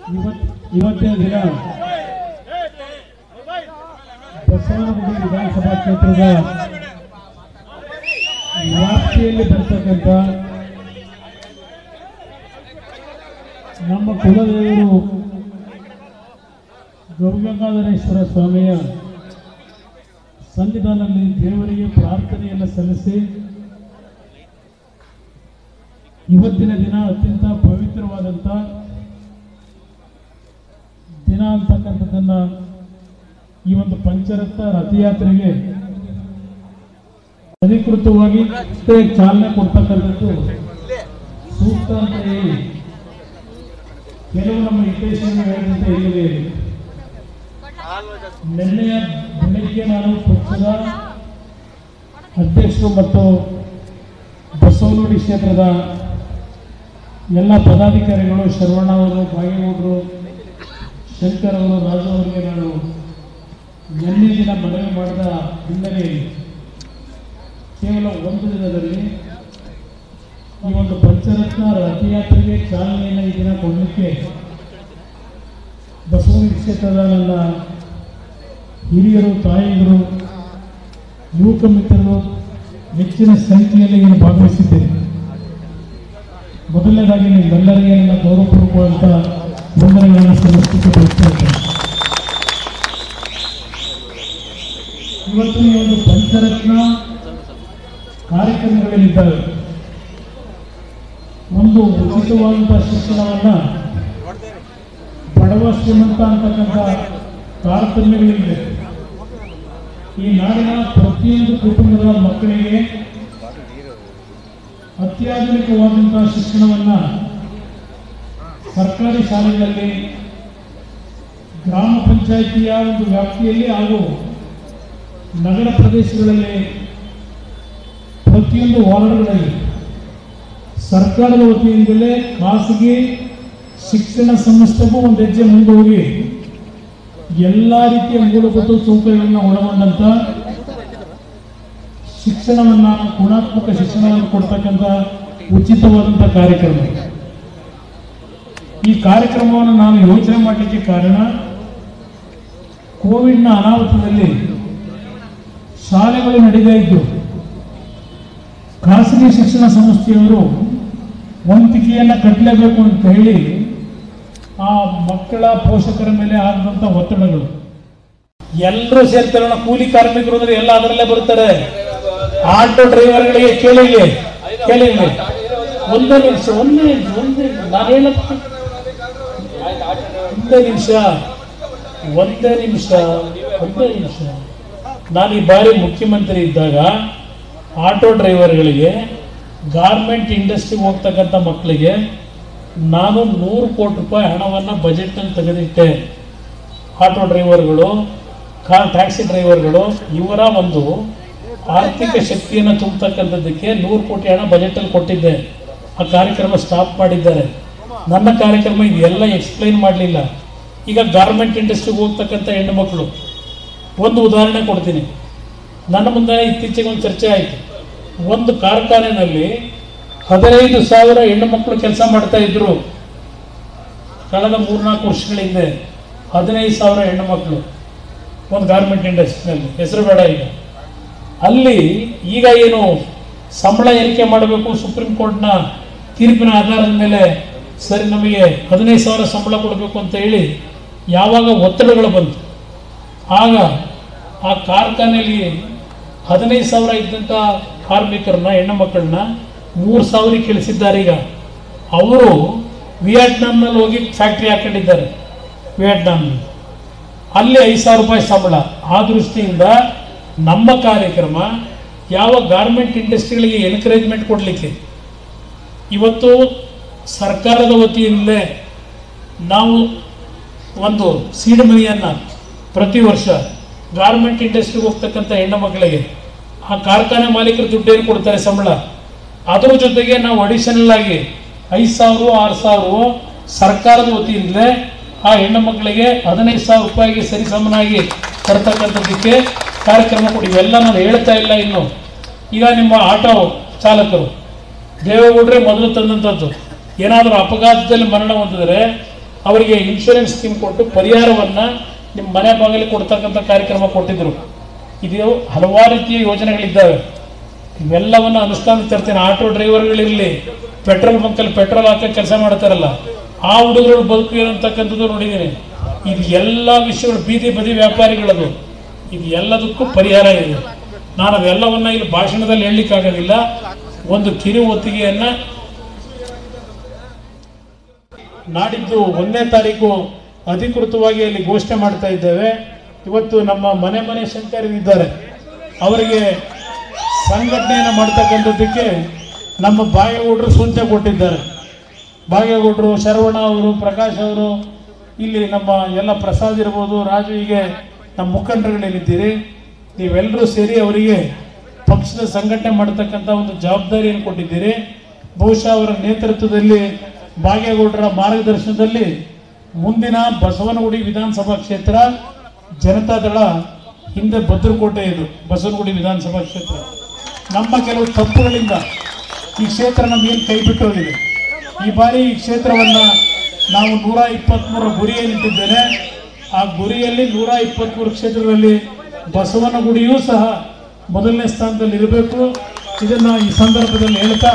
ಇವತ್ ಇವತ್ತಿನ ದಿನ ಬಸವನಗುಡಿ ವಿಧಾನಸಭಾ ಕ್ಷೇತ್ರದ ವ್ಯಾಪ್ತಿಯಲ್ಲಿ ಬರ್ತಕ್ಕಂಥ ನಮ್ಮ ಕುಲದೇವರು ಗೌಗಂಗಾಧರೇಶ್ವರ ಸ್ವಾಮಿಯ ಸನ್ನಿಧಾನದಲ್ಲಿ ದೇವರಿಗೆ ಪ್ರಾರ್ಥನೆಯನ್ನು ಸಲ್ಲಿಸಿ ಇವತ್ತಿನ ದಿನ ಅತ್ಯಂತ ಪವಿತ್ರವಾದಂಥ ದಿನ ಅಂತಕ್ಕಂಥದ್ದನ್ನ ಈ ಒಂದು ಪಂಚರತ್ನ ರಥಯಾತ್ರೆಗೆ ಅಧಿಕೃತವಾಗಿ ಮತ್ತೆ ಚಾಲನೆ ಕೊಡ್ತಕ್ಕಂಥದ್ದು ಸೂಕ್ತ ಅಂತ ಹೇಳಿ ಕೆಲವು ನಮ್ಮ ಹಿತೈಷಿಗಳು ಹೇಳಿದಂತೆ ಇಲ್ಲವೇ ಇಲ್ಲ. ನಿನ್ನೆಯ ಬೆಳಗ್ಗೆ ನಾನು ಪಕ್ಷದ ಅಧ್ಯಕ್ಷರು ಮತ್ತು ಬಸವನಗುಡಿ ಕ್ಷೇತ್ರದ ಎಲ್ಲ ಪದಾಧಿಕಾರಿಗಳು ಶರವಣ ಅವರು ಬಾಗೇಗೌಡರು ಶಂಕರ್ ಅವರು ರಾಜು ಅವರಿಗೆ ನಾನು ನಿನ್ನೆ ದಿನ ಮನವಿ ಮಾಡಿದ ಹಿನ್ನೆಲೆಯಲ್ಲಿ ಕೇವಲ ಒಂದು ದಿನದಲ್ಲಿ ಈ ಒಂದು ಪಂಚರತ್ನ ರಥಯಾತ್ರೆಗೆ ಚಾಲನೆಯನ್ನು ಈ ದಿನ ಕೊಡಲಿಕ್ಕೆ ಬಸವನಗುಡಿ ಕ್ಷೇತ್ರದ ನನ್ನ ಹಿರಿಯರು ತಾಯಿಯರು ಯುವಕ ಮಿತ್ರರು ಹೆಚ್ಚಿನ ಸಂಖ್ಯೆಯಲ್ಲಿ ಏನು ಭಾಗವಹಿಸಿದ್ದೇನೆ ಮೊದಲನೇದಾಗಿ ನಿಮ್ಮೆಲ್ಲರಿಗೆ ನನ್ನ ಗೌರವಪೂರ್ವಕವಾದಂಥ ವಂದನೆಗಳನ್ನು ಸಲ್ಲಿಸಲಿಕ್ಕೆ ಬಯಸ್ತಾ ಇದ್ದೇನೆ ಇವತ್ತು ಈ ಒಂದು ಪಂಚರತ್ನ ಕಾರ್ಯಕ್ರಮಗಳೇನಿದ್ದಾವೆ ಒಂದು ಉಚಿತವಾದಂತಹ ಶಿಕ್ಷಣವನ್ನ ಬಡವ ಶ್ರೀಮಂತ ಅಂತಕ್ಕಂಥ ತಾರತಮ್ಯಗಳಿದೆ ಈ ನಾಡಿನ ಪ್ರತಿಯೊಂದು ಕುಟುಂಬದ ಮಕ್ಕಳಿಗೆ ಅತ್ಯಾಧುನಿಕವಾದಂತಹ ಶಿಕ್ಷಣವನ್ನ ಸರ್ಕಾರಿ ಶಾಲೆಗಳಲ್ಲಿ ಗ್ರಾಮ ಪಂಚಾಯಿತಿಯ ಒಂದು ವ್ಯಾಪ್ತಿಯಲ್ಲಿ ಹಾಗೂ ನಗರ ಪ್ರದೇಶಗಳಲ್ಲಿ ಪ್ರತಿಯೊಂದು ವಾರ್ಡ್ಗಳಲ್ಲಿ ಸರ್ಕಾರದ ವತಿಯಿಂದಲೇ ಖಾಸಗಿ ಶಿಕ್ಷಣ ಸಂಸ್ಥೆಗೂ ಒಂದು ಹೆಜ್ಜೆ ಮುಂದೆ ಹೋಗಿ ಎಲ್ಲ ರೀತಿಯ ಮೂಲಭೂತ ಸೌಕರ್ಯಗಳನ್ನು ಒಳಗೊಂಡಂತ ಶಿಕ್ಷಣವನ್ನ ಗುಣಾತ್ಮಕ ಶಿಕ್ಷಣವನ್ನು ಕೊಡ್ತಕ್ಕಂಥ ಉಚಿತವಾದಂಥ ಕಾರ್ಯಕ್ರಮ ಈ ಕಾರ್ಯಕ್ರಮವನ್ನು ನಾನು ಯೋಚನೆ ಮಾಡಲಿಕ್ಕೆ ಕಾರಣ ಕೋವಿಡ್ನ ಅನಾಹುತದಲ್ಲಿ ಶಾಲೆಗಳು ನಡೀತಾ ಇದ್ದು ಖಾಸಗಿ ಶಿಕ್ಷಣ ಸಂಸ್ಥೆಯವರು ವಂತಿಕೆಯನ್ನು ಕಟ್ಟಲೇಬೇಕು ಅಂತ ಹೇಳಿ ಆ ಮಕ್ಕಳ ಪೋಷಕರ ಮೇಲೆ ಆದಂತ ಒತ್ತಡಗಳು ಎಲ್ಲರೂ ಸೇರ್ತಾರೆ ಕೂಲಿ ಕಾರ್ಮಿಕರು ಅಂದ್ರೆ ಎಲ್ಲ ಅದರಲ್ಲೇ ಬರ್ತಾರೆ ಆಟೋ ಡ್ರೈವರ್ಗಳಿಗೆ ಕೇಳಿ ಇಲ್ಲಿ, ಕೇಳಿ ಇಲ್ಲಿ. ಒಂದೇ ನಿಮಿಷ ಒಂದೇ ನಿಮಿಷ ಒಂದೇ ನಿಮಿಷ ನಾನು ಹೇಳೋದು ಒಂದೇ ನಿಮಿಷ ಒಂದೇ ನಿಮಿಷ ಒಂದೇ ನಿಮಿಷ ನಾನು ಈ ಬಾರಿ ಮುಖ್ಯಮಂತ್ರಿ ಇದ್ದಾಗ ಆಟೋ ಡ್ರೈವರ್ಗಳಿಗೆ ಗಾರ್ಮೆಂಟ್ ಇಂಡಸ್ಟ್ರಿಗೆ ಹೋಗ್ತಕ್ಕಂಥ ಮಕ್ಕಳಿಗೆ ನಾನು ನೂರು ಕೋಟಿ ರೂಪಾಯಿ ಹಣವನ್ನು ಬಜೆಟ್ನಲ್ಲಿ ತೆಗೆದಿಟ್ಟೆ ಆಟೋ ಡ್ರೈವರ್ಗಳು ಕಾರ್ ಟ್ಯಾಕ್ಸಿ ಡ್ರೈವರ್ಗಳು ಇವರ ಒಂದು ಆರ್ಥಿಕ ಶಕ್ತಿಯನ್ನು ತುಂಬತಕ್ಕಂಥದ್ದಕ್ಕೆ ನೂರು ಕೋಟಿ ಹಣ ಬಜೆಟಲ್ಲಿ ಕೊಟ್ಟಿದ್ದೆ ಆ ಕಾರ್ಯಕ್ರಮ ಸ್ಟಾಪ್ ಮಾಡಿದ್ದಾರೆ ನನ್ನ ಕಾರ್ಯಕ್ರಮ ಇದೆಲ್ಲ ಎಕ್ಸ್ಪ್ಲೈನ್ ಮಾಡಲಿಲ್ಲ ಈಗ ಗಾರ್ಮೆಂಟ್ ಇಂಡಸ್ಟ್ರಿಗೆ ಹೋಗ್ತಕ್ಕಂಥ ಹೆಣ್ಣು ಮಕ್ಕಳು ಒಂದು ಉದಾಹರಣೆ ಕೊಡ್ತೀನಿ ನನ್ನ ಮುಂದೆ ಇತ್ತೀಚೆಗೆ ಒಂದು ಚರ್ಚೆ ಆಯಿತು ಒಂದು ಕಾರ್ಖಾನೆಯಲ್ಲಿ ಹದಿನೈದು ಸಾವಿರ ಹೆಣ್ಣು ಮಕ್ಕಳು ಕೆಲಸ ಮಾಡ್ತಾ ಇದ್ರು ಕಳೆದ ಮೂರ್ನಾಲ್ಕು ವರ್ಷಗಳ ಹಿಂದೆ ಹದಿನೈದು ಸಾವಿರ ಹೆಣ್ಣು ಮಕ್ಕಳು ಒಂದು ಗಾರ್ಮೆಂಟ್ ಇಂಡಸ್ಟ್ರಿನಲ್ಲಿ ಹೆಸರು ಬೇಡ ಈಗ ಅಲ್ಲಿ ಈಗ ಏನು ಸಂಬಳ ಏರಿಕೆ ಮಾಡಬೇಕು ಸುಪ್ರೀಂ ಕೋರ್ಟ್ನ ತೀರ್ಪಿನ ಆಧಾರದ ಮೇಲೆ ಸರಿ ನಮಗೆ ಹದಿನೈದು ಸಾವಿರ ಸಂಬಳ ಕೊಡಬೇಕು ಅಂತ ಹೇಳಿ ಯಾವಾಗ ಒತ್ತಡಗಳು ಬಂತು ಆಗ ಆ ಕಾರ್ಖಾನೆಯಲ್ಲಿ ಹದಿನೈದು ಸಾವಿರ ಇದ್ದಂಥ ಕಾರ್ಮಿಕರನ್ನ ಹೆಣ್ಣು ಮಕ್ಕಳನ್ನ ಮೂರು ಸಾವಿರಕ್ಕೆ ಇಳಿಸಿದ್ದಾರೆ ಈಗ ಅವರು ವಿಯಟ್ನಾಂನಲ್ಲಿ ಹೋಗಿ ಫ್ಯಾಕ್ಟ್ರಿ ಹಾಕೊಂಡಿದ್ದಾರೆ ವಿಯಟ್ನಾಂನಲ್ಲಿ ಅಲ್ಲಿ ಐದು ಸಾವಿರ ರೂಪಾಯಿ ಸಂಬಳ ಆ ದೃಷ್ಟಿಯಿಂದ ನಮ್ಮ ಕಾರ್ಯಕ್ರಮ ಯಾವ ಗಾರ್ಮೆಂಟ್ ಇಂಡಸ್ಟ್ರಿಗಳಿಗೆ ಎನ್ಕರೇಜ್ಮೆಂಟ್ ಕೊಡಲಿಕ್ಕೆ ಇವತ್ತು ಸರ್ಕಾರದ ವತಿಯಿಂದಲೇ ನಾವು ಒಂದು ಸೀಡ್ ಮನಿಯನ್ನು ಪ್ರತಿ ವರ್ಷ ಗಾರ್ಮೆಂಟ್ ಇಂಡಸ್ಟ್ರಿಗೆ ಹೋಗ್ತಕ್ಕಂಥ ಹೆಣ್ಣು ಮಕ್ಕಳಿಗೆ ಆ ಕಾರ್ಖಾನೆ ಮಾಲೀಕರು ದುಡ್ಡೇನು ಕೊಡ್ತಾರೆ ಸಂಬಳ ಅದರ ಜೊತೆಗೆ ನಾವು ಅಡಿಷನಲ್ ಆಗಿ ಐದು ಸಾವಿರ ಆರು ಸಾವಿರ ಸರ್ಕಾರದ ವತಿಯಿಂದಲೇ ಆ ಹೆಣ್ಣು ಮಕ್ಕಳಿಗೆ ಹದಿನೈದು ಸಾವಿರ ರೂಪಾಯಿಗೆ ಸರಿಸಮನಾಗಿ ತರ್ತಕ್ಕಂಥದ್ದಕ್ಕೆ ಕಾರ್ಯಕ್ರಮ ಕೊಡಿ ಇವೆಲ್ಲ ನಾನು ಹೇಳ್ತಾ ಇಲ್ಲ ಇನ್ನು ಈಗ ನಿಮ್ಮ ಆಟೋ ಚಾಲಕರು ದೇವೇಗೌಡ್ರೆ ಮೊದಲು ತಂದಂಥದ್ದು ಏನಾದರೂ ಅಪಘಾತದಲ್ಲಿ ಮರಣ ಹೊಂದಿದ್ರೆ ಅವರಿಗೆ ಇನ್ಶೂರೆನ್ಸ್ ಸ್ಕೀಮ್ ಕೊಟ್ಟು ಪರಿಹಾರವನ್ನ ನಿಮ್ಮ ಮನೆ ಬಾಗಿಲಿಗೆ ಕೊಡ್ತಕ್ಕಂಥ ಕಾರ್ಯಕ್ರಮ ಕೊಟ್ಟಿದ್ರು ಇದು ಹಲವಾರು ರೀತಿಯ ಯೋಜನೆಗಳಿದ್ದಾವೆ ಇವೆಲ್ಲವನ್ನು ಅನುಷ್ಠಾನ ತರ್ತೀನಿ ಆಟೋ ಡ್ರೈವರ್ಗಳಿರಲಿ ಪೆಟ್ರೋಲ್ ಬಂಕಲ್ಲಿ ಪೆಟ್ರೋಲ್ ಹಾಕಿ ಕೆಲಸ ಮಾಡ್ತಾರಲ್ಲ ಆ ಹುಡುಗರು ಬದುಕು ಏನಂತಕ್ಕಂಥದ್ದು ನೋಡಿದ್ದೀನಿ ಇದು ಎಲ್ಲ ವಿಷಯಗಳು ಬೀದಿ ಬದಿ ವ್ಯಾಪಾರಿಗಳದು ಇದು ಎಲ್ಲದಕ್ಕೂ ಪರಿಹಾರ ಇದೆ ನಾನು ಅವೆಲ್ಲವನ್ನ ಇಲ್ಲಿ ಭಾಷಣದಲ್ಲಿ ಹೇಳಲಿಕ್ಕಾಗೋದಿಲ್ಲ ಒಂದು ಕಿರು ಒತ್ತಿಗೆಯನ್ನ ನಾಡಿದ್ದು ಒಂದನೇ ತಾರೀಕು ಅಧಿಕೃತವಾಗಿ ಅಲ್ಲಿ ಘೋಷಣೆ ಮಾಡ್ತಾ ಇದ್ದೇವೆ ಇವತ್ತು ನಮ್ಮ ಮನೆ ಮನೆ ಶಂಕರರಿದ್ದಾರೆ ಅವರಿಗೆ ಸಂಘಟನೆಯನ್ನು ಮಾಡ್ತಕ್ಕಂಥದ್ದಕ್ಕೆ ನಮ್ಮ ಬಾಗೇಗೌಡರು ಸೂಚನೆ ಕೊಟ್ಟಿದ್ದಾರೆ ಬಾಗೇಗೌಡರು ಶರವಣ ಅವರು ಪ್ರಕಾಶ್ ಅವರು ಇಲ್ಲಿ ನಮ್ಮ ಎಲ್ಲ ಪ್ರಸಾದ್ ಇರ್ಬೋದು ರಾಜು ಹೀಗೆ ನಮ್ಮ ಮುಖಂಡರುಗಳೇನಿದ್ದೀರಿ ನೀವೆಲ್ಲರೂ ಸೇರಿ ಅವರಿಗೆ ಪಕ್ಷದ ಸಂಘಟನೆ ಮಾಡತಕ್ಕಂಥ ಒಂದು ಜವಾಬ್ದಾರಿಯನ್ನು ಕೊಟ್ಟಿದ್ದೀರಿ ಬಹುಶಃ ಅವರ ನೇತೃತ್ವದಲ್ಲಿ ಬಾಗೇಗೌಡರ ಮಾರ್ಗದರ್ಶನದಲ್ಲಿ ಮುಂದಿನ ಬಸವನಗುಡಿ ವಿಧಾನಸಭಾ ಕ್ಷೇತ್ರ ಜನತಾದಳ ಹಿಂದೆ ಭದ್ರಕೋಟೆ ಇದು ಬಸವನಗುಡಿ ವಿಧಾನಸಭಾ ಕ್ಷೇತ್ರ ನಮ್ಮ ಕೆಲವು ತಪ್ಪುಗಳಿಂದ ಈ ಕ್ಷೇತ್ರ ನಮಗೇನು ಕೈ ಬಿಟ್ಟು ಹೋಗಿದೆ ಈ ಬಾರಿ ಈ ಕ್ಷೇತ್ರವನ್ನ ನಾವು ನೂರ ಇಪ್ಪತ್ತ್ಮೂರು ಗುರಿಯನ್ನಿಟ್ಟಿದ್ದೇನೆ ಆ ಗುರಿಯಲ್ಲಿ ನೂರ ಇಪ್ಪತ್ತ್ಮೂರು ಕ್ಷೇತ್ರದಲ್ಲಿ ಬಸವನಗುಡಿಯೂ ಸಹ ಮೊದಲನೇ ಸ್ಥಾನದಲ್ಲಿ ಇರಬೇಕು ಇದನ್ನ ಈ ಸಂದರ್ಭದಲ್ಲಿ ಹೇಳ್ತಾ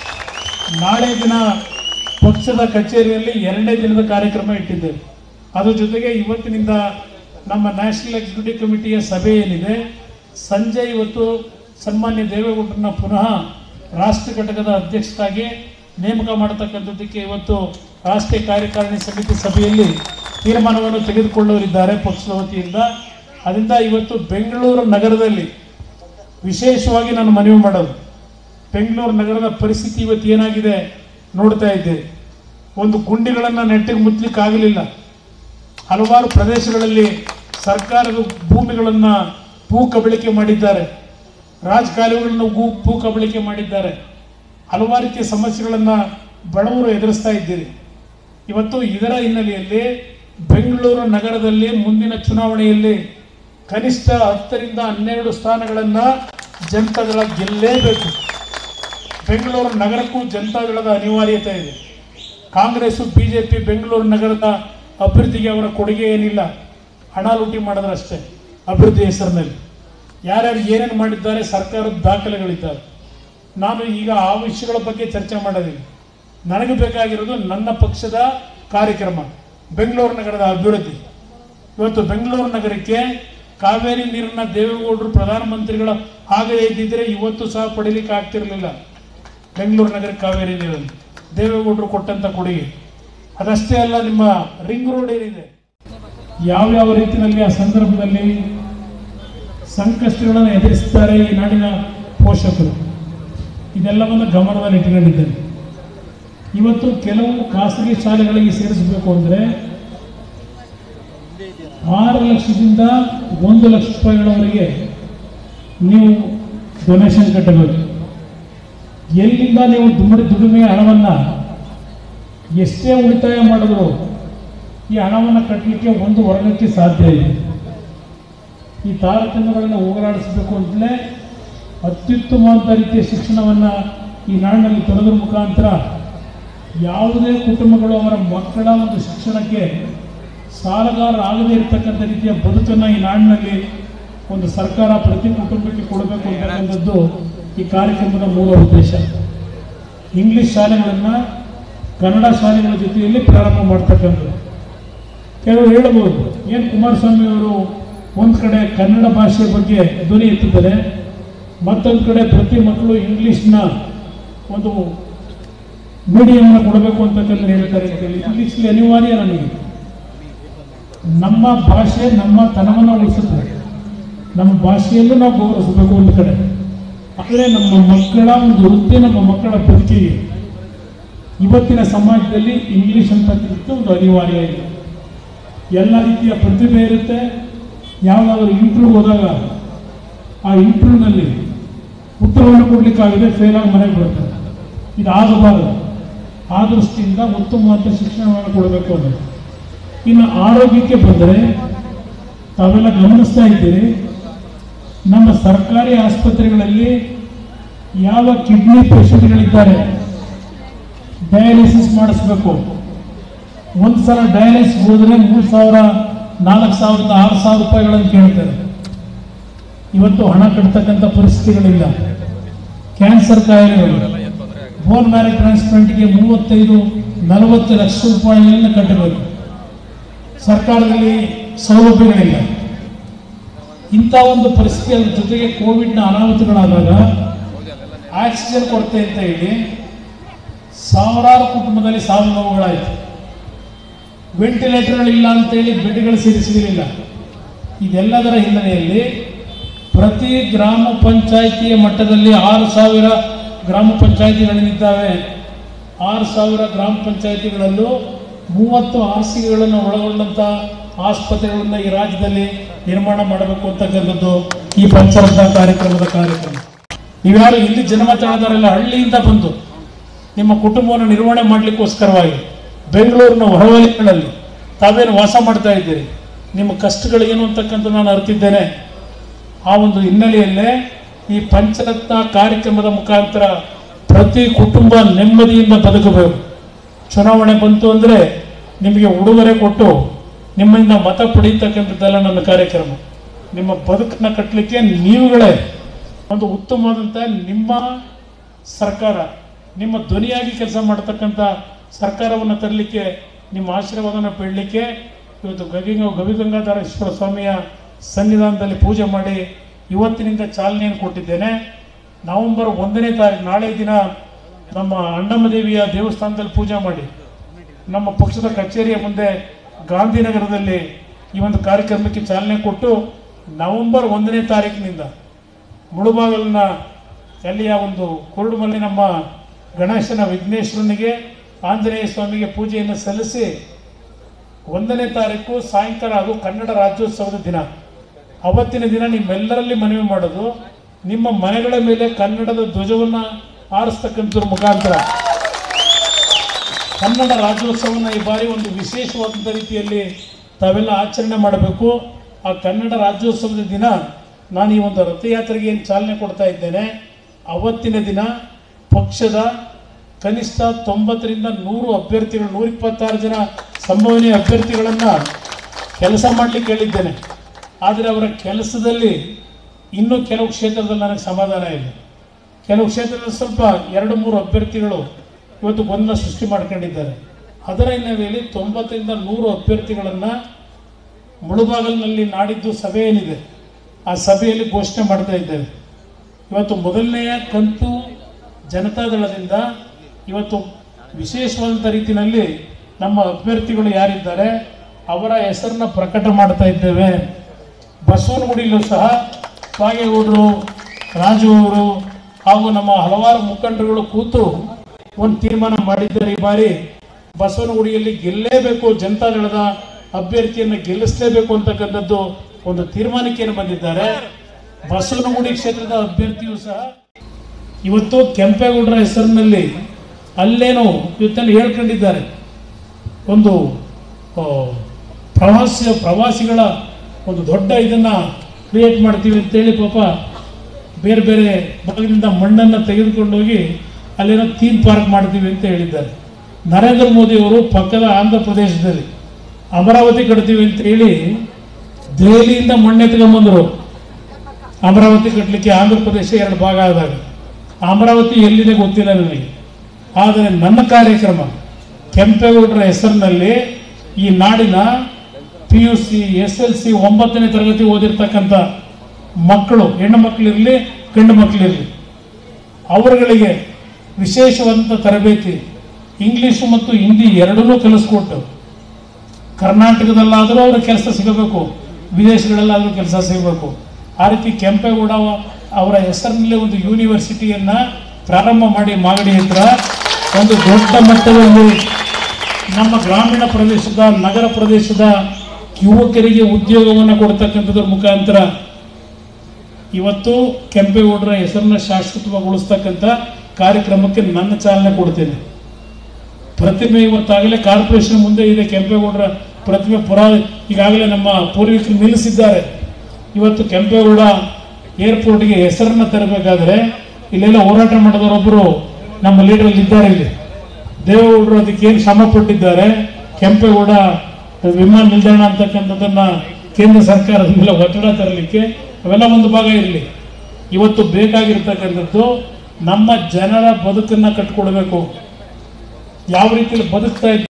ನಾಳೆ ದಿನ ಪಕ್ಷದ ಕಚೇರಿಯಲ್ಲಿ ಎರಡನೇ ದಿನದ ಕಾರ್ಯಕ್ರಮ ಇಟ್ಟಿದ್ದೇವೆ ಅದ್ರ ಜೊತೆಗೆ ಇವತ್ತಿನಿಂದ ನಮ್ಮ ನ್ಯಾಷನಲ್ ಎಕ್ಸಿಕ್ಯೂಟಿವ್ ಕಮಿಟಿಯ ಸಭೆ ಏನಿದೆ ಸಂಜೆ ಇವತ್ತು ಸನ್ಮಾನ್ಯ ದೇವೇಗೌಡರನ್ನ ಪುನಃ ರಾಷ್ಟ್ರ ಘಟಕದ ಅಧ್ಯಕ್ಷರಾಗಿ ನೇಮಕ ಮಾಡತಕ್ಕಂಥದ್ದಕ್ಕೆ ಇವತ್ತು ರಾಷ್ಟ್ರೀಯ ಕಾರ್ಯಕಾರಿಣಿ ಸಮಿತಿ ಸಭೆಯಲ್ಲಿ ತೀರ್ಮಾನವನ್ನು ತೆಗೆದುಕೊಳ್ಳುವರಿದ್ದಾರೆ ಪಕ್ಷದ ವತಿಯಿಂದ ಅದರಿಂದ ಇವತ್ತು ಬೆಂಗಳೂರು ನಗರದಲ್ಲಿ ವಿಶೇಷವಾಗಿ ನಾನು ಮನವಿ ಮಾಡೋದು ಬೆಂಗಳೂರು ನಗರದ ಪರಿಸ್ಥಿತಿ ಇವತ್ತು ಏನಾಗಿದೆ ನೋಡ್ತಾ ಇದ್ದೇವೆ ಒಂದು ಗುಂಡಿಗಳನ್ನು ನೆಟ್ಟಿಗೆ ಮುಚ್ಚಲಿಕ್ಕೆ ಆಗಲಿಲ್ಲ ಹಲವಾರು ಪ್ರದೇಶಗಳಲ್ಲಿ ಸರ್ಕಾರದ ಭೂಮಿಗಳನ್ನು ಭೂ ಕಬಳಿಕೆ ಮಾಡಿದ್ದಾರೆ ರಾಜಕಾಲುವೆಗಳನ್ನು ಭೂ ಭೂ ಕಬಳಿಕೆ ಮಾಡಿದ್ದಾರೆ ಹಲವಾರು ರೀತಿಯ ಸಮಸ್ಯೆಗಳನ್ನು ಬಡವರು ಎದುರಿಸ್ತಾ ಇದ್ದೀರಿ ಇವತ್ತು ಇದರ ಹಿನ್ನೆಲೆಯಲ್ಲಿ ಬೆಂಗಳೂರು ನಗರದಲ್ಲಿ ಮುಂದಿನ ಚುನಾವಣೆಯಲ್ಲಿ ಕನಿಷ್ಠ ಹತ್ತರಿಂದ ಹನ್ನೆರಡು ಸ್ಥಾನಗಳನ್ನು ಜನತಾದಳ ಗೆಲ್ಲೇಬೇಕು ಬೆಂಗಳೂರು ನಗರಕ್ಕೂ ಜನತಾದಳದ ಅನಿವಾರ್ಯತೆ ಇದೆ ಕಾಂಗ್ರೆಸ್ಸು ಬಿಜೆಪಿ ಬೆಂಗಳೂರು ನಗರದ ಅಭಿವೃದ್ಧಿಗೆ ಅವರ ಕೊಡುಗೆ ಏನಿಲ್ಲ ಹಣ ಲೂಟಿ ಮಾಡಿದ್ರಷ್ಟೇ ಅಭಿವೃದ್ಧಿ ಹೆಸರಿನಲ್ಲಿ ಯಾರ್ಯಾರು ಏನೇನು ಮಾಡಿದ್ದಾರೆ ಸರ್ಕಾರದ ದಾಖಲೆಗಳಿದ್ದಾವೆ ನಾನು ಈಗ ಆ ವಿಷಯಗಳ ಬಗ್ಗೆ ಚರ್ಚೆ ಮಾಡೋದಿಲ್ಲ ನನಗೆ ಬೇಕಾಗಿರೋದು ನನ್ನ ಪಕ್ಷದ ಕಾರ್ಯಕ್ರಮ ಬೆಂಗಳೂರು ನಗರದ ಅಭಿವೃದ್ಧಿ ಇವತ್ತು ಬೆಂಗಳೂರು ನಗರಕ್ಕೆ ಕಾವೇರಿ ನೀರನ್ನ ದೇವೇಗೌಡರು ಪ್ರಧಾನಮಂತ್ರಿಗಳ ಆಗದೇ ಇದ್ದಿದ್ರೆ ಇವತ್ತು ಸಹ ಪಡೀಲಿಕ್ಕೆ ಆಗ್ತಿರಲಿಲ್ಲ ಬೆಂಗಳೂರು ನಗರ ಕಾವೇರಿ ನೀರನ್ನು ದೇವೇಗೌಡರು ಕೊಟ್ಟಂತ ಕೊಡುಗೆ ಅದಷ್ಟೇ ಅಲ್ಲ ನಿಮ್ಮ ರಿಂಗ್ ರೋಡ್ ಏನಿದೆ ಯಾವ್ಯಾವ ರೀತಿಯಲ್ಲಿ ಆ ಸಂದರ್ಭದಲ್ಲಿ ಸಂಕಷ್ಟಗಳನ್ನು ಎದುರಿಸ್ತಾರೆ ಈ ನಾಡಿನ ಪೋಷಕರು ಇದೆಲ್ಲವನ್ನು ಗಮನದಲ್ಲಿ ಇಟ್ಕೊಂಡಿದ್ದೇನೆ ಇವತ್ತು ಕೆಲವು ಖಾಸಗಿ ಶಾಲೆಗಳಿಗೆ ಸೇರಿಸಬೇಕು ಅಂದರೆ ಆರು ಲಕ್ಷದಿಂದ ಒಂದು ಲಕ್ಷ ರೂಪಾಯಿಗಳವರೆಗೆ ನೀವು ಡೊನೇಷನ್ ಕಟ್ಟಬೇಕು ಎಲ್ಲಿಂದ ನೀವು ದುಮ್ಮಡಿ ದುಡಿಮೆಯ ಹಣವನ್ನು ಎಷ್ಟೇ ಉಳಿತಾಯ ಮಾಡಿದ್ರು ಈ ಹಣವನ್ನು ಕಟ್ಟಲಿಕ್ಕೆ ಒಂದು ವರ್ಗಕ್ಕೆ ಸಾಧ್ಯ ಇದೆ ಈ ತಾರತಮ್ಯಗಳನ್ನು ಹೋಗಲಾಡಿಸಬೇಕು ಅಂತಲೇ ಅತ್ಯುತ್ತಮವಾದ ರೀತಿಯ ಶಿಕ್ಷಣವನ್ನು ಈ ನಾಡಿನಲ್ಲಿ ತೊಡದ್ರ ಮುಖಾಂತರ ಯಾವುದೇ ಕುಟುಂಬಗಳು ಅವರ ಮಕ್ಕಳ ಒಂದು ಶಿಕ್ಷಣಕ್ಕೆ ಸಾಲಗಾರರಾಗದೇ ಇರತಕ್ಕಂಥ ರೀತಿಯ ಬದುಕನ್ನು ಈ ನಾಡಿನಲ್ಲಿ ಒಂದು ಸರ್ಕಾರ ಪ್ರತಿ ಕುಟುಂಬಕ್ಕೆ ಕೊಡಬೇಕು ಅಂತಕ್ಕಂಥದ್ದು ಈ ಕಾರ್ಯಕ್ರಮದ ಮೂಲ ಉದ್ದೇಶ ಇಂಗ್ಲಿಷ್ ಶಾಲೆಗಳನ್ನು ಕನ್ನಡ ಶಾಲೆಗಳ ಜೊತೆಯಲ್ಲಿ ಪ್ರಾರಂಭ ಮಾಡ್ತಕ್ಕಂಥದ್ದು ಕೆಲವರು ಹೇಳಬಹುದು ಏನು ಕುಮಾರಸ್ವಾಮಿ ಅವರು ಒಂದು ಕಡೆ ಕನ್ನಡ ಭಾಷೆ ಬಗ್ಗೆ ಧ್ವನಿ ಎತ್ತಿದ್ದಾರೆ ಮತ್ತೊಂದು ಕಡೆ ಪ್ರತಿ ಮಕ್ಕಳು ಇಂಗ್ಲೀಷ್ನ ಒಂದು ಮೀಡಿಯಂನ ಕೊಡಬೇಕು ಅಂತಕ್ಕಂಥ ಹೇಳ್ತಾರೆ ಅಂತೇಳಿ ಇಂಗ್ಲೀಷ್ಲಿ ಅನಿವಾರ್ಯ ನನಗೆ ನಮ್ಮ ಭಾಷೆ ನಮ್ಮ ತನವನ್ನು ಉಳಿಸುತ್ತದೆ ನಮ್ಮ ಭಾಷೆಯಲ್ಲೂ ನಾವು ಗೌರವಿಸಬೇಕು ಒಂದು ಕಡೆ ಆದರೆ ನಮ್ಮ ಮಕ್ಕಳ ಒಂದು ವೃತ್ತಿ ನಮ್ಮ ಮಕ್ಕಳ ಬದುಕಿಗೆ ಇವತ್ತಿನ ಸಮಾಜದಲ್ಲಿ ಇಂಗ್ಲಿಷ್ ಅಂತಕ್ಕಂಥ ಒಂದು ಅನಿವಾರ್ಯ ಇದೆ ಎಲ್ಲ ರೀತಿಯ ಪ್ರತಿಭೆ ಇರುತ್ತೆ ಯಾವುದಾದ್ರು ಇಂಟರ್ವ್ಯೂ ಹೋದಾಗ ಆ ಇಂಟರ್ವ್ಯೂನಲ್ಲಿ ಉತ್ತರವನ್ನು ಕೊಡಲಿಕ್ಕಾಗದೆ ಫೇಲ್ ಆಗಿ ಮನೆಗೆ ಬರ್ತಾರೆ ಇದು ಆಗಬಾರದು ಆ ದೃಷ್ಟಿಯಿಂದ ಉತ್ತಮವಾದ ಶಿಕ್ಷಣವನ್ನು ಕೊಡಬೇಕು ಅನ್ನೋದು ಇನ್ನು ಆರೋಗ್ಯಕ್ಕೆ ಬಂದರೆ ತಾವೆಲ್ಲ ಗಮನಿಸ್ತಾ ಇದ್ದೀರಿ ನಮ್ಮ ಸರ್ಕಾರಿ ಆಸ್ಪತ್ರೆಗಳಲ್ಲಿ ಯಾವ ಕಿಡ್ನಿ ಪೇಷಂಟ್ಗಳಿದ್ದಾರೆ ಡಯಾಲಿಸಿಸ್ ಮಾಡಿಸ್ಬೇಕು ಒಂದು ಸಲ ಡಯಾಲಿಸಿಸ್ ಹೋದ್ರೆ ಮೂರು ಸಾವಿರ ನಾಲ್ಕು ಸಾವಿರದ ಆರು ಸಾವಿರ ರೂಪಾಯಿಗಳನ್ನು ಕೇಳ್ತಾರೆ ಇವತ್ತು ಹಣ ಕಟ್ತಕ್ಕಂಥ ಪರಿಸ್ಥಿತಿಗಳಿಲ್ಲ ಕ್ಯಾನ್ಸರ್ ಕಾಯಿಲೆಗಳು ಬೋನ್ ಮ್ಯಾರೋ ಟ್ರಾನ್ಸ್ಪ್ಲಾಂಟ್ಗೆ ಮೂವತ್ತೈದು ನಲವತ್ತು ಲಕ್ಷ ರೂಪಾಯಿಗಳನ್ನು ಕಟ್ಟಬೇಕು ಸರ್ಕಾರದಲ್ಲಿ ಸೌಲಭ್ಯಗಳಿಲ್ಲ ಇಂಥ ಒಂದು ಪರಿಸ್ಥಿತಿಯ ಜೊತೆಗೆ ಕೋವಿಡ್ನ ಅನಾಹುತಗಳಾದಾಗ ಆಕ್ಸಿಜನ್ ಕೊರತೆ ಅಂತ ಹೇಳಿ ಸಾವಿರಾರು ಕುಟುಂಬದಲ್ಲಿ ಸಾವು ನೋವುಗಳಾಯಿತು ವೆಂಟಿಲೇಟರ್ಗಳಿಲ್ಲ ಅಂತೇಳಿ ಬೆಡ್ಗಳು ಸಿರಿಸಿರಲಿಲ್ಲ ಇದೆಲ್ಲದರ ಹಿನ್ನೆಲೆಯಲ್ಲಿ ಪ್ರತಿ ಗ್ರಾಮ ಪಂಚಾಯಿತಿಯ ಮಟ್ಟದಲ್ಲಿ ಆರು ಸಾವಿರ ಗ್ರಾಮ ಪಂಚಾಯಿತಿಗಳಿದ್ದಾವೆ ಆರು ಸಾವಿರ ಗ್ರಾಮ ಪಂಚಾಯಿತಿಗಳಲ್ಲೂ ಮೂವತ್ತು ಹಾಸಿಗೆಗಳನ್ನು ಒಳಗೊಂಡಂಥ ಆಸ್ಪತ್ರೆಗಳನ್ನು ಈ ರಾಜ್ಯದಲ್ಲಿ ನಿರ್ಮಾಣ ಮಾಡಬೇಕು ಅಂತಕ್ಕಂಥದ್ದು ಈ ಪಂಚರತ್ನ ಕಾರ್ಯಕ್ರಮದ ಕಾರ್ಯಕ್ರಮ ನೀವ್ಯಾರು ಇಲ್ಲಿ ಜನ್ಮ ತಾಳದಾರೆಲ್ಲ ಹಳ್ಳಿಯಿಂದ ಬಂದು ನಿಮ್ಮ ಕುಟುಂಬವನ್ನು ನಿರ್ವಹಣೆ ಮಾಡಲಿಕ್ಕೋಸ್ಕರವಾಗಿ ಬೆಂಗಳೂರಿನ ಹೊರವಲಯಗಳಲ್ಲಿ ತಾವೇನು ವಾಸ ಮಾಡ್ತಾ ಇದ್ದೀರಿ ನಿಮ್ಮ ಕಷ್ಟಗಳು ಏನು ಅಂತಕ್ಕಂಥ ನಾನು ಅರ್ತಿದ್ದೇನೆ ಆ ಒಂದು ಹಿನ್ನೆಲೆಯಲ್ಲೇ ಈ ಪಂಚರತ್ನ ಕಾರ್ಯಕ್ರಮದ ಮುಖಾಂತರ ಪ್ರತಿ ಕುಟುಂಬ ನೆಮ್ಮದಿಯಿಂದ ಬದುಕಬೇಕು ಚುನಾವಣೆ ಬಂತು ಅಂದರೆ ನಿಮಗೆ ಉಡುಗೊರೆ ಕೊಟ್ಟು ನಿಮ್ಮಿಂದ ಮತ ಪಡೀತಕ್ಕಂಥದ್ದೆಲ್ಲ ನನ್ನ ಕಾರ್ಯಕ್ರಮ ನಿಮ್ಮ ಬದುಕನ್ನು ಕಟ್ಟಲಿಕ್ಕೆ ನೀವುಗಳೇ ಒಂದು ಉತ್ತಮವಾದಂಥ ನಿಮ್ಮ ಸರ್ಕಾರ ನಿಮ್ಮ ಧ್ವನಿಯಾಗಿ ಕೆಲಸ ಮಾಡತಕ್ಕಂಥ ಸರ್ಕಾರವನ್ನು ತರಲಿಕ್ಕೆ ನಿಮ್ಮ ಆಶೀರ್ವಾದನ ಬೇಡಲಿಕ್ಕೆ ಇವತ್ತು ಗವಿಗ ಗವಿಗಂಗಾಧರೇಶ್ವರ ಸ್ವಾಮಿಯ ಸನ್ನಿಧಾನದಲ್ಲಿ ಪೂಜೆ ಮಾಡಿ ಇವತ್ತಿನಿಂದ ಚಾಲನೆಯನ್ನು ಕೊಟ್ಟಿದ್ದೇನೆ ನವೆಂಬರ್ ಒಂದನೇ ತಾರೀಕು ನಾಳೆ ದಿನ ನಮ್ಮ ಅಣ್ಣಮ್ಮ ದೇವಿಯ ದೇವಸ್ಥಾನದಲ್ಲಿ ಪೂಜೆ ಮಾಡಿ ನಮ್ಮ ಪಕ್ಷದ ಕಚೇರಿಯ ಮುಂದೆ ಗಾಂಧಿನಗರದಲ್ಲಿ ಈ ಒಂದು ಕಾರ್ಯಕ್ರಮಕ್ಕೆ ಚಾಲನೆ ಕೊಟ್ಟು ನವೆಂಬರ್ ಒಂದನೇ ತಾರೀಕಿನಿಂದ ಮುಳುಬಾಗಲಿನ ಅಲ್ಲಿಯ ಒಂದು ಕುರುಡುಮಲ್ಲಿ ನಮ್ಮ ಗಣೇಶನ ವಿಘ್ನೇಶ್ವರನಿಗೆ ಆಂಜನೇಯ ಸ್ವಾಮಿಗೆ ಪೂಜೆಯನ್ನು ಸಲ್ಲಿಸಿ ಒಂದನೇ ತಾರೀಕು ಸಾಯಂಕಾಲ ಅದು ಕನ್ನಡ ರಾಜ್ಯೋತ್ಸವದ ದಿನ ಅವತ್ತಿನ ದಿನ ನಿಮ್ಮೆಲ್ಲರಲ್ಲಿ ಮನವಿ ಮಾಡೋದು ನಿಮ್ಮ ಮನೆಗಳ ಮೇಲೆ ಕನ್ನಡದ ಧ್ವಜವನ್ನು ಆರಿಸ್ತಕ್ಕಂಥದ್ರ ಮುಖಾಂತರ ಕನ್ನಡ ರಾಜ್ಯೋತ್ಸವವನ್ನು ಈ ಬಾರಿ ಒಂದು ವಿಶೇಷವಾದಂಥ ರೀತಿಯಲ್ಲಿ ತಾವೆಲ್ಲ ಆಚರಣೆ ಮಾಡಬೇಕು ಆ ಕನ್ನಡ ರಾಜ್ಯೋತ್ಸವದ ದಿನ ನಾನು ಈ ಒಂದು ರಥಯಾತ್ರೆಗೆ ಏನು ಚಾಲನೆ ಕೊಡ್ತಾ ಇದ್ದೇನೆ ಅವತ್ತಿನ ದಿನ ಪಕ್ಷದ ಕನಿಷ್ಠ ತೊಂಬತ್ತರಿಂದ ನೂರು ಅಭ್ಯರ್ಥಿಗಳು ನೂರ ಇಪ್ಪತ್ತಾರು ಜನ ಸಂಭವನೀಯ ಅಭ್ಯರ್ಥಿಗಳನ್ನು ಕೆಲಸ ಮಾಡಲಿಕ್ಕೆ ಹೇಳಿದ್ದೇನೆ ಆದರೆ ಅವರ ಕೆಲಸದಲ್ಲಿ ಇನ್ನೂ ಕೆಲವು ಕ್ಷೇತ್ರದಲ್ಲಿ ನನಗೆ ಸಮಾಧಾನ ಇಲ್ಲ ಕೆಲವು ಕ್ಷೇತ್ರದಲ್ಲಿ ಸ್ವಲ್ಪ ಎರಡು ಮೂರು ಅಭ್ಯರ್ಥಿಗಳು ಇವತ್ತು ಗೊಂದಲ ಸೃಷ್ಟಿ ಮಾಡ್ಕೊಂಡಿದ್ದಾರೆ ಅದರ ಹಿನ್ನೆಲೆಯಲ್ಲಿ ತೊಂಬತ್ತರಿಂದ ನೂರು ಅಭ್ಯರ್ಥಿಗಳನ್ನು ಮುಳುಬಾಗಲಿನಲ್ಲಿ ನಾಡಿದ್ದು ಸಭೆ ಏನಿದೆ ಆ ಸಭೆಯಲ್ಲಿ ಘೋಷಣೆ ಮಾಡ್ತಾ ಇದ್ದೇವೆ ಇವತ್ತು ಮೊದಲನೆಯ ಕಂತು ಜನತಾದಳದಿಂದ ಇವತ್ತು ವಿಶೇಷವಾದಂಥ ರೀತಿಯಲ್ಲಿ ನಮ್ಮ ಅಭ್ಯರ್ಥಿಗಳು ಯಾರಿದ್ದಾರೆ ಅವರ ಹೆಸರನ್ನ ಪ್ರಕಟ ಮಾಡ್ತಾ ಇದ್ದೇವೆ ಬಸವನಗುಡಿಯಲ್ಲೂ ಸಹ ಬಾಗೇಗೌಡರು ರಾಜು ಅವರು ಹಾಗೂ ನಮ್ಮ ಹಲವಾರು ಮುಖಂಡರುಗಳು ಕೂತು ಒಂದು ತೀರ್ಮಾನ ಮಾಡಿದ್ದಾರೆ ಈ ಬಾರಿ ಬಸವನಗುಡಿಯಲ್ಲಿ ಗೆಲ್ಲೇಬೇಕು ಜನತಾದಳದ ಅಭ್ಯರ್ಥಿಯನ್ನು ಗೆಲ್ಲಿಸಲೇಬೇಕು ಅಂತಕ್ಕಂಥದ್ದು ಒಂದು ತೀರ್ಮಾನಕ್ಕೆ ಬಂದಿದ್ದಾರೆ ಬಸವನಗುಡಿ ಕ್ಷೇತ್ರದ ಅಭ್ಯರ್ಥಿಯು ಸಹ ಇವತ್ತು ಕೆಂಪೇಗೌಡರ ಹೆಸರಿನಲ್ಲಿ ಅಲ್ಲೇನೋ ಇವತ್ತಲ್ಲಿ ಹೇಳ್ಕೊಂಡಿದ್ದಾರೆ ಒಂದು ಆ, ಪ್ರವಾಸಿ ಪ್ರವಾಸಿಗಳ ಒಂದು ದೊಡ್ಡ ಇದನ್ನ ಕ್ರಿಯೇಟ್ ಮಾಡ್ತೀವಿ ಅಂತೇಳಿ ಪಾಪ ಬೇರೆ ಬೇರೆ ಭಾಗದಿಂದ ಮಣ್ಣನ್ನು ತೆಗೆದುಕೊಂಡು ಹೋಗಿ ಅಲ್ಲೇನೋ ಥೀಮ್ ಪಾರ್ಕ್ ಮಾಡ್ತೀವಿ ಅಂತ ಹೇಳಿದ್ದಾರೆ ನರೇಂದ್ರ ಮೋದಿ ಅವರು ಪಕ್ಕದ ಆಂಧ್ರ ಪ್ರದೇಶದಲ್ಲಿ ಅಮರಾವತಿ ಕಟ್ತೀವಿ ಅಂತ ಹೇಳಿ ದೆಹಲಿಯಿಂದ ಮಣ್ಣು ಎತ್ಕೊಂಡ್ಬಂದರು ಅಮರಾವತಿ ಕಟ್ಟಲಿಕ್ಕೆ ಆಂಧ್ರ ಪ್ರದೇಶ ಎರಡು ಭಾಗ ಆದಾಗ ಅಮರಾವತಿ ಎಲ್ಲಿದೆ ಗೊತ್ತಿಲ್ಲ ನನಗೆ ಆದರೆ ನನ್ನ ಕಾರ್ಯಕ್ರಮ ಕೆಂಪೇಗೌಡರ ಹೆಸರಿನಲ್ಲಿ ಈ ನಾಡಿನ P U C S L C ಒಂಬತ್ತನೇ ತರಗತಿ ಓದಿರ್ತಕ್ಕಂಥ ಮಕ್ಕಳು ಹೆಣ್ಣು ಮಕ್ಕಳಿರಲಿ ಗಂಡು ಮಕ್ಕಳಿರಲಿ ಅವರುಗಳಿಗೆ ವಿಶೇಷವಾದಂಥ ತರಬೇತಿ ಇಂಗ್ಲೀಷು ಮತ್ತು ಹಿಂದಿ ಎರಡನ್ನೂ ಕಲಿಸ್ಕೊಟ್ಟು ಕರ್ನಾಟಕದಲ್ಲಾದರೂ ಅವರ ಕೆಲಸ ಸಿಗಬೇಕು ವಿದೇಶಗಳಲ್ಲಾದರೂ ಕೆಲಸ ಸಿಗಬೇಕು ಆ ರೀತಿ ಕೆಂಪೇಗೌಡ ಅವರ ಹೆಸರಿನಲ್ಲಿ ಒಂದು ಯೂನಿವರ್ಸಿಟಿಯನ್ನ ಪ್ರಾರಂಭ ಮಾಡಿ ಮಾಗಡಿ ಹತ್ರ ಒಂದು ದೊಡ್ಡ ಮಟ್ಟದಲ್ಲಿ ನಮ್ಮ ಗ್ರಾಮೀಣ ಪ್ರದೇಶದ ನಗರ ಪ್ರದೇಶದ ಯುವಕರಿಗೆ ಉದ್ಯೋಗವನ್ನು ಕೊಡ್ತಕ್ಕಂಥದ್ರ ಮುಖಾಂತರ ಇವತ್ತು ಕೆಂಪೇಗೌಡರ ಹೆಸರನ್ನ ಶಾಶ್ವತವಾಗಿಗೊಳಿಸ್ತಕ್ಕಂಥ ಕಾರ್ಯಕ್ರಮಕ್ಕೆ ನನ್ನ ಚಾಲನೆ ಕೊಡ್ತೇನೆ ಪ್ರತಿಮೆ ಇವತ್ತಾಗಲೇ ಕಾರ್ಪೊರೇಷನ್ ಮುಂದೆ ಇದೆ ಕೆಂಪೇಗೌಡರ ಪ್ರತಿಮೆ ಪುರಾ ಈಗಾಗಲೇ ನಮ್ಮ ಪೂರ್ವಿಕರು ನಿಲ್ಲಿಸಿದ್ದಾರೆ ಇವತ್ತು ಕೆಂಪೇಗೌಡ ಏರ್ಪೋರ್ಟ್ಗೆ ಹೆಸರನ್ನ ತರಬೇಕಾದ್ರೆ ಇಲ್ಲೆಲ್ಲ ಹೋರಾಟ ಮಾಡಿದವರೊಬ್ಬರು ನಮ್ಮ ಲೀಡರ್ ಇದ್ದಾರೆ ಇಲ್ಲಿ ದೇವೇಗೌಡರು ಅದಕ್ಕೆ ಏನು ಶ್ರಮ ಪಟ್ಟಿದ್ದಾರೆ ಕೆಂಪೇಗೌಡ ವಿಮಾನ ನಿಲ್ದಾಣ ಅಂತಕ್ಕಂಥದ್ದನ್ನ ಕೇಂದ್ರ ಸರ್ಕಾರದ ಮೇಲೆ ಒತ್ತಡ ತರಲಿಕ್ಕೆ ಅವೆಲ್ಲ ಒಂದು ಭಾಗ ಇರಲಿ ಇವತ್ತು ಬೇಕಾಗಿರ್ತಕ್ಕಂಥದ್ದು ನಮ್ಮ ಜನರ ಬದುಕನ್ನ ಕಟ್ಕೊಡ್ಬೇಕು ಯಾವ ರೀತಿಯಲ್ಲಿ ಬದುಕ್ತಾ ಇದ್ದೀವಿ